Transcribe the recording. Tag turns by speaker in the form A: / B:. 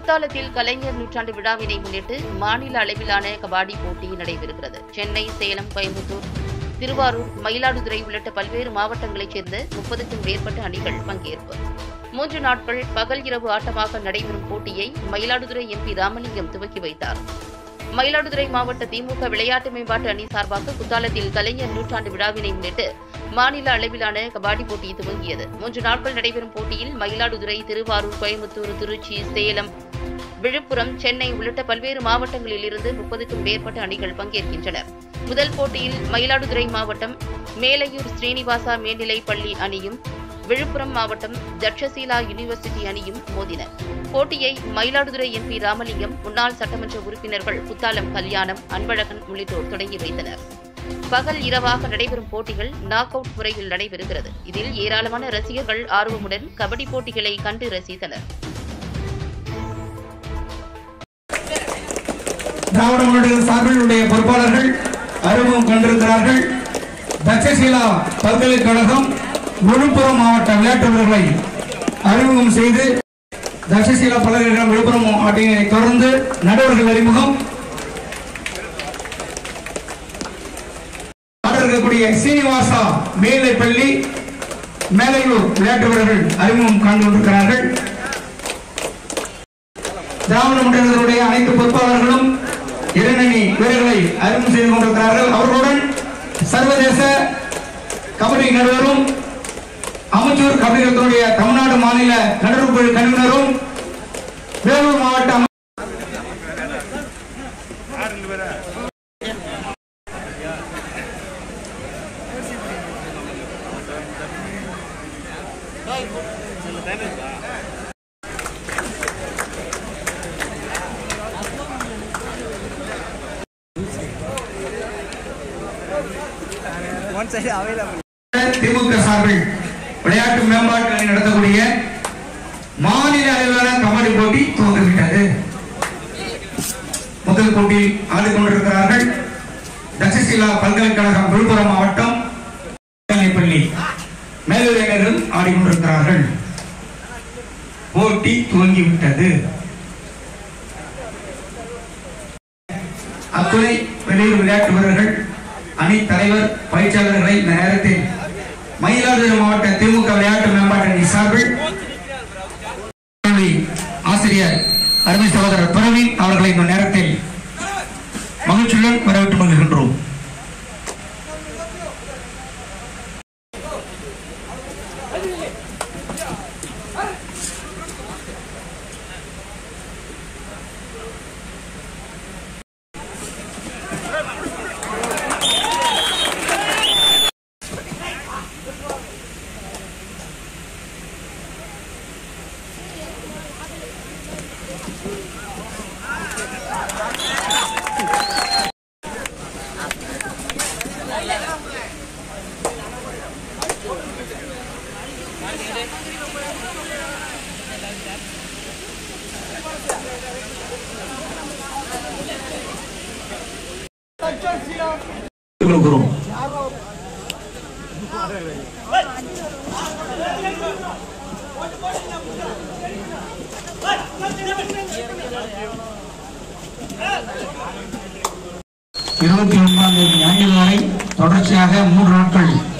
A: குத்தாலத்தில் கலைஞர் நூற்றாண்டு விழாவினை முன்னிட்டு மாநில அளவிலான கபாடி போட்டி நடைபெறுகிறது சென்னை சேலம் கோயம்புத்தூர் திருவாரூர் மயிலாடுதுறை உள்ளிட்ட பல்வேறு மாவட்டங்களைச் சேர்ந்த முப்பதுக்கும் மேற்பட்ட அணிகள் பங்கேற்பு மூன்று நாட்கள் பகல் இரவு ஆட்டமாக நடைபெறும் போட்டியை மயிலாடுதுறை எம்பி ராமலிங்கம் துவக்கி வைத்தார் மயிலாடுதுறை மாவட்ட திமுக விளையாட்டு மேம்பாட்டு அணி சார்பாக குத்தாலத்தில் கலைஞர் நூற்றாண்டு விழாவினை முன்னிட்டு மாநில அளவிலான கபாடி போட்டி துவங்கியது மூன்று நாட்கள் நடைபெறும் போட்டியில் மயிலாடுதுறை திருவாரூர் கோயம்புத்தூர் திருச்சி சேலம் விழுப்புரம் சென்னை உள்ளிட்ட பல்வேறு மாவட்டங்களில் இருந்து முப்பதுக்கும் மேற்பட்ட அணிகள் பங்கேற்கின்றனர் முதல் போட்டியில் மயிலாடுதுறை மாவட்டம் மேலையூர் ஸ்ரீனிவாசா மேல்நிலைப் பள்ளி அணியும் விழுப்புரம் மாவட்டம் தட்சசீலா யூனிவர்சிட்டி அணியும் மோதின போட்டியை மயிலாடுதுறை எம்பி ராமலிங்கம் முன்னாள் சட்டமன்ற உறுப்பினர்கள் புத்தாலம் கல்யாணம் அன்பழகன் உள்ளிட்டோர் தொடங்கி வைத்தனர் பகல் இரவாக நடைபெறும் போட்டிகள் நாக் அவுட் முறையில் நடைபெறுகிறது இதில் ஏராளமான ரசிகர்கள் ஆர்வமுடன் கபடி போட்டிகளை கண்டு ரசித்தனர்
B: திராவிட முன்னேற்ற சார்பினுடைய பொறுப்பாளர்கள் அறிமுகம் கண்டிருக்கிறார்கள் தட்சசீலா பல்கலைக்கழகம் விழுப்புரம் மாவட்ட விளையாட்டு வீரர்களை அறிமுகம் செய்து தட்சசீலா பல்கலைக்கழகம் விழுப்புரம் மாவட்டத்தை தொடர்ந்து நடுவர்கள் அறிமுகம் ஆட இருக்கக்கூடிய சீனிவாசா மேலைப்பள்ளி மேலையூர் விளையாட்டு வீரர்கள் அறிமுகம் காண்டு கொண்டிருக்கிறார்கள் திராவிட முன்னேற்றத்தினுடைய அனைத்து பொறுப்பாளர்களும் இளநணி வீரர்களை அறிமுகம் செய்து கொண்டிருக்கிறார்கள் அவர்களுடன் சர்வதேச கபடி நடுவரும் அமைச்சூர் கபடிகளுடைய தமிழ்நாடு மாநில நடுவர் குழு கணிவரும் வேலூர் மாவட்ட அமை-
C: one side available.
B: திமுக சார்பில் விளையாட்டு மேம்பாட்டு அணி நடத்தக்கூடிய மாநில அளவிலான கபடி போட்டி துவங்கிவிட்டது முதல் போட்டியில் ஆடிக்கொண்டிருக்கிறார்கள் தட்சசீலா பல்கலைக்கழகம் விழுப்புரம் மாவட்டம் பள்ளி மேலுரைஞர்கள் ஆடிக்கொண்டிருக்கிறார்கள் போட்டி துவங்கிவிட்டது அத்துணை வெளியூர் விளையாட்டு வீரர்கள் அணி தலைவர் பயிற்சியாளர்களை இந்த நேரத்தில் மயிலாடுதுறை மாவட்ட திமுக விளையாட்டு மேம்பாட்டு அணி சார்பில் கல்வி ஆசிரியர் அருமை சகோதரர் பிரவீன் அவர்களை இந்த நேரத்தில் மகிழ்ச்சியுடன் வரவேற்று மகிழ்கின்றோம் கொடுக்கிறோம் இருபத்தி ஒன்பதாம் தேதி ஞாயிறு வரை தொடர்ச்சியாக மூன்று நாட்கள்